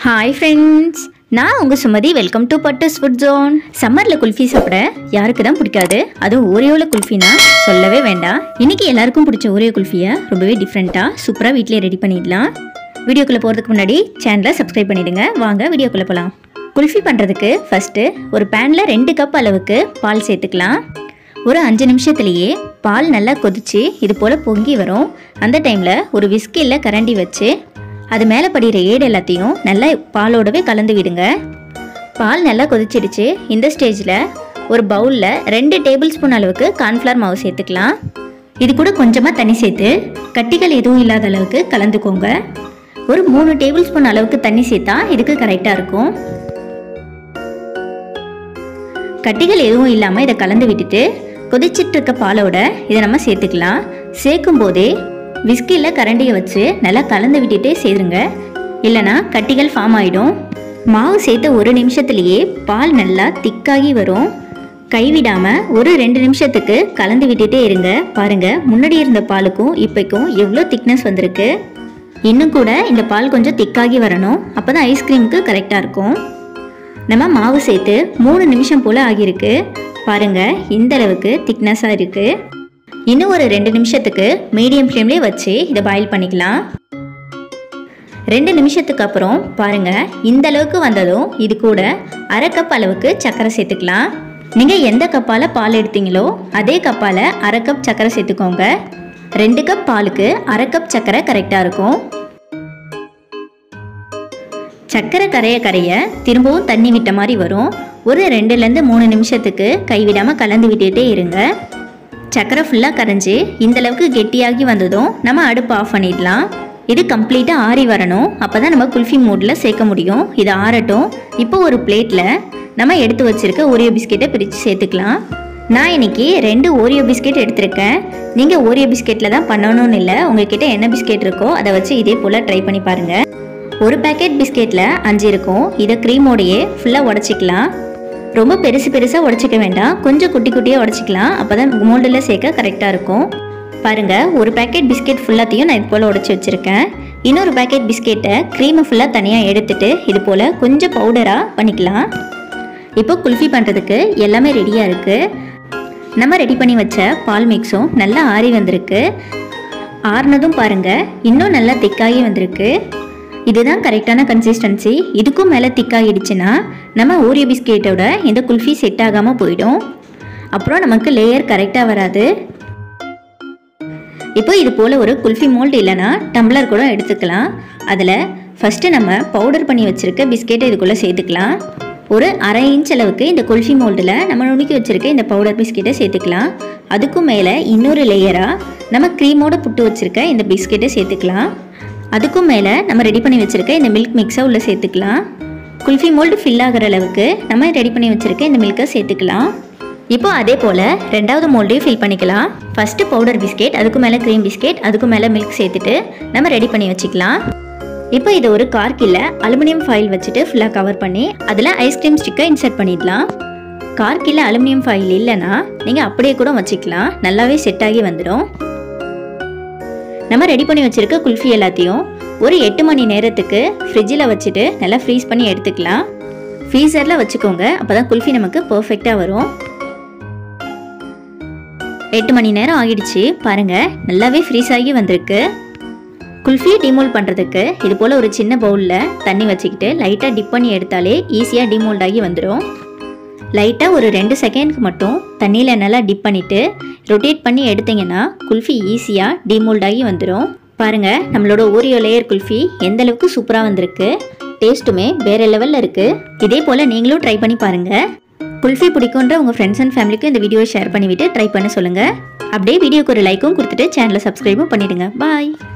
hi friends நான் உங்கள் Sumathi welcome to Patty's food zone சம்மரில் குல்ஃபி சாப்பிட யாருக்கு தான் பிடிக்காது அதுவும் ஓரியோவில் குல்ஃபினா சொல்லவே வேண்டாம் இன்னைக்கு எல்லாருக்கும் பிடிச்ச ஓரியோ குல்ஃபியை ரொம்பவே டிஃப்ரெண்ட்டாக சூப்பராக வீட்டிலே ரெடி பண்ணிடலாம் வீடியோக்குள்ளே போகிறதுக்கு முன்னாடி சேனலை சப்ஸ்கிரைப் பண்ணிடுங்க வாங்க வீடியோக்குள்ளே போகலாம் குல்ஃபி பண்ணுறதுக்கு ஃபஸ்ட்டு ஒரு பேனில் ரெண்டு கப் அளவுக்கு பால் சேர்த்துக்கலாம் ஒரு அஞ்சு நிமிஷத்துலேயே பால் நல்லா கொதிச்சு இது போல் பொங்கி வரும் அந்த டைமில் ஒரு விஸ்கியில் கரண்டி வச்சு அது மேலே படிகிற ஏடு எல்லாத்தையும் நல்லா பாலோடவே கலந்து விடுங்க பால் நல்லா கொதிச்சிடுச்சு இந்த ஸ்டேஜில் ஒரு பவுலில் ரெண்டு டேபிள் ஸ்பூன் அளவுக்கு கார்ன்ஃப்ளவர் மாவு சேர்த்துக்கலாம் இது கூட கொஞ்சமாக தண்ணி சேர்த்து கட்டிகள் எதுவும் இல்லாத அளவுக்கு கலந்துக்கோங்க ஒரு மூணு டேபிள் ஸ்பூன் அளவுக்கு தண்ணி சேர்த்தா இதுக்கு கரெக்டாக இருக்கும் கட்டிகள் எதுவும் இல்லாமல் இதை கலந்து விட்டுட்டு கொதிச்சிட்டு இருக்க பாலோட இதை நம்ம சேர்த்துக்கலாம் சேர்க்கும் போதே விஸ்கியில் கரண்டியை வச்சு நல்லா கலந்து விட்டுட்டே சேருங்க இல்லைனா கட்டிகள் ஃபார்ம் ஆகிடும் மாவு சேர்த்த ஒரு நிமிஷத்துலேயே பால் நல்லா திக்காகி வரும் கைவிடாமல் ஒரு ரெண்டு நிமிஷத்துக்கு கலந்து விட்டுட்டே இருங்க பாருங்க முன்னாடி இருந்த பாலுக்கும் இப்போக்கும் எவ்வளோ திக்னஸ் வந்திருக்கு இன்னும் கூட இந்த பால் கொஞ்சம் திக்காகி வரணும் அப்போ தான் ஐஸ்கிரீமுக்கு கரெக்டாக இருக்கும் நம்ம மாவு சேர்த்து மூணு நிமிஷம் போல் ஆகியிருக்கு பாருங்க இந்த அளவுக்கு திக்னஸாக இருக்குது இன்னும் ஒரு ரெண்டு நிமிஷத்துக்கு மீடியம் ஃப்ளேம்லேயே வச்சு இதை பாயில் பண்ணிக்கலாம் ரெண்டு நிமிஷத்துக்கு அப்புறம் பாருங்க இந்த அளவுக்கு வந்ததும் இது கூட அரை கப் அளவுக்கு சர்க்கரை சேர்த்துக்கலாம் நீங்கள் எந்த கப்பால் பால் எடுத்தீங்களோ அதே கப்பால் அரை கப் சர்க்கரை சேர்த்துக்கோங்க ரெண்டு கப் பாலுக்கு அரை கப் சர்க்கரை கரெக்டாக இருக்கும் சர்க்கரை கரைய கரைய திரும்பவும் தண்ணி விட்ட மாதிரி வரும் ஒரு ரெண்டுலேருந்து மூணு நிமிஷத்துக்கு கைவிடாமல் கலந்து விட்டுட்டே இருங்க சர்க்கரை ஃபுல்லாக கரைஞ்சி இந்த அளவுக்கு கெட்டியாகி வந்ததும் நம்ம அடுப்பு ஆஃப் பண்ணிடலாம் இது கம்ப்ளீட்டாக ஆறி வரணும் அப்போ தான் நம்ம குல்ஃபி மூடில் சேர்க்க முடியும் இது ஆறட்டும் இப்போ ஒரு பிளேட்டில் நம்ம எடுத்து வச்சிருக்க ஓரியோ பிஸ்கெட்டை பிரித்து சேர்த்துக்கலாம் நான் இன்னைக்கு ரெண்டு ஓரியோ பிஸ்கெட் எடுத்திருக்கேன் நீங்கள் ஓரியோ பிஸ்கெட்டில் தான் பண்ணணும்னு இல்லை உங்ககிட்ட என்ன பிஸ்கெட் இருக்கோ அதை வச்சு இதே போல் ட்ரை பண்ணி பாருங்கள் ஒரு பேக்கெட் பிஸ்கெட்டில் அஞ்சு இருக்கும் இதை க்ரீமோடையே ஃபுல்லாக உடச்சிக்கலாம் ரொம்ப பெருசு பெருசாக உடச்சிக்க வேண்டாம் கொஞ்சம் குட்டி குட்டியாக உடச்சிக்கலாம் அப்போ தான் மோல்டில் சேர்க்க கரெக்டாக இருக்கும் பாருங்கள் ஒரு பேக்கெட் பிஸ்கெட் ஃபுல்லாத்தையும் நான் இது போல் உடச்சி வச்சுருக்கேன் இன்னொரு பேக்கெட் பிஸ்கெட்டை க்ரீமை ஃபுல்லாக தனியாக எடுத்துட்டு இது போல் கொஞ்சம் பவுடராக பண்ணிக்கலாம் இப்போ குல்ஃபி பண்ணுறதுக்கு எல்லாமே ரெடியாக இருக்குது நம்ம ரெடி பண்ணி வச்ச பால் மிக்ஸும் நல்லா ஆறி வந்திருக்கு ஆறுனதும் பாருங்கள் இன்னும் நல்லா திக்காகி வந்திருக்கு இதுதான் கரெக்டான கன்சிஸ்டன்சி இதுக்கும் மேலே திக்காகிடுச்சுன்னா நம்ம ஓரியோ பிஸ்கெட்டோட இந்த குல்ஃபி செட் ஆகாமல் போயிடும் அப்புறம் நமக்கு லேயர் கரெக்டாக வராது இப்போ இது போல் ஒரு குல்ஃபி மோல்டு இல்லைன்னா டம்ளர் கூட எடுத்துக்கலாம் அதில் ஃபஸ்ட்டு நம்ம பவுடர் பண்ணி வச்சுருக்க பிஸ்கெட்டை இதுக்குள்ளே சேர்த்துக்கலாம் ஒரு அரை இன்ச் அளவுக்கு இந்த குல்ஃபி மோல்டில் நம்ம நுணுக்கி வச்சுருக்க இந்த பவுடர் பிஸ்கெட்டை சேர்த்துக்கலாம் அதுக்கும் மேலே இன்னொரு லேயராக நம்ம க்ரீமோட புட்டு வச்சுருக்க இந்த பிஸ்கெட்டை சேர்த்துக்கலாம் அதுக்கும் மேலே நம்ம ரெடி பண்ணி வச்சுருக்க இந்த மில்க் மிக்ஸை உள்ளே சேர்த்துக்கலாம் குல்ஃபி மோல்டு ஃபில் ஆகிற அளவுக்கு நம்ம ரெடி பண்ணி வச்சுருக்க இந்த மில்கை சேர்த்துக்கலாம் இப்போ அதே போல் ரெண்டாவது மோல்டையும் ஃபில் பண்ணிக்கலாம் ஃபஸ்ட்டு பவுடர் பிஸ்கெட் அதுக்கு மேலே க்ரீம் பிஸ்கெட் அதுக்கு மேலே மில்க் சேர்த்துட்டு நம்ம ரெடி பண்ணி வச்சுக்கலாம் இப்போ இதை ஒரு கார்க்கில் அலுமினியம் ஃபாயில் வச்சுட்டு ஃபுல்லாக கவர் பண்ணி அதில் ஐஸ்கிரீம் ஸ்டிக்கை இன்சர்ட் பண்ணிடலாம் கார்க்கில் அலுமினியம் ஃபாயில் இல்லைன்னா நீங்கள் அப்படியே கூட வச்சுக்கலாம் நல்லாவே செட் ஆகி வந்துடும் நம்ம ரெடி பண்ணி வச்சுருக்க குல்ஃபி எல்லாத்தையும் ஒரு எட்டு மணி நேரத்துக்கு ஃப்ரிட்ஜில் வச்சுட்டு நல்லா ஃப்ரீஸ் பண்ணி எடுத்துக்கலாம் ஃப்ரீசரில் வச்சுக்கோங்க அப்போ தான் குல்ஃபி நமக்கு பர்ஃபெக்டாக வரும் எட்டு மணி நேரம் ஆகிடுச்சு பாருங்கள் நல்லாவே ஃப்ரீஸ் ஆகி வந்திருக்கு குல்ஃபி டிமோல்ட் பண்ணுறதுக்கு இது போல் ஒரு சின்ன பவுலில் தண்ணி வச்சுக்கிட்டு லைட்டாக டிப் பண்ணி எடுத்தாலே ஈஸியாக டிமோல்ட் ஆகி வந்துடும் லைட்டாக ஒரு ரெண்டு செகண்ட்க்கு மட்டும் தண்ணியில் நல்லா டிப் பண்ணிவிட்டு ரொட்டேட் பண்ணி எடுத்தீங்கன்னா குல்ஃபி ஈஸியாக டிமோல்ட் ஆகி வந்துடும் பாருங்கள் நம்மளோட ஓரியோ லேயர் குல்ஃபி எந்த அளவுக்கு சூப்பராக வந்திருக்கு டேஸ்ட்டுமே வேறு லெவலில் இருக்குது இதே போல் நீங்களும் ட்ரை பண்ணி பாருங்கள் குல்ஃபி பிடிக்குன்ற உங்கள் ஃப்ரெண்ட்ஸ் அண்ட் ஃபேமிலிக்கும் இந்த வீடியோவை ஷேர் பண்ணிவிட்டு ட்ரை பண்ண சொல்லுங்கள் அப்படியே வீடியோக்கு ஒரு லைக்கும் கொடுத்துட்டு சேனலை சப்ஸ்கிரைபும் பண்ணிவிடுங்க பாய்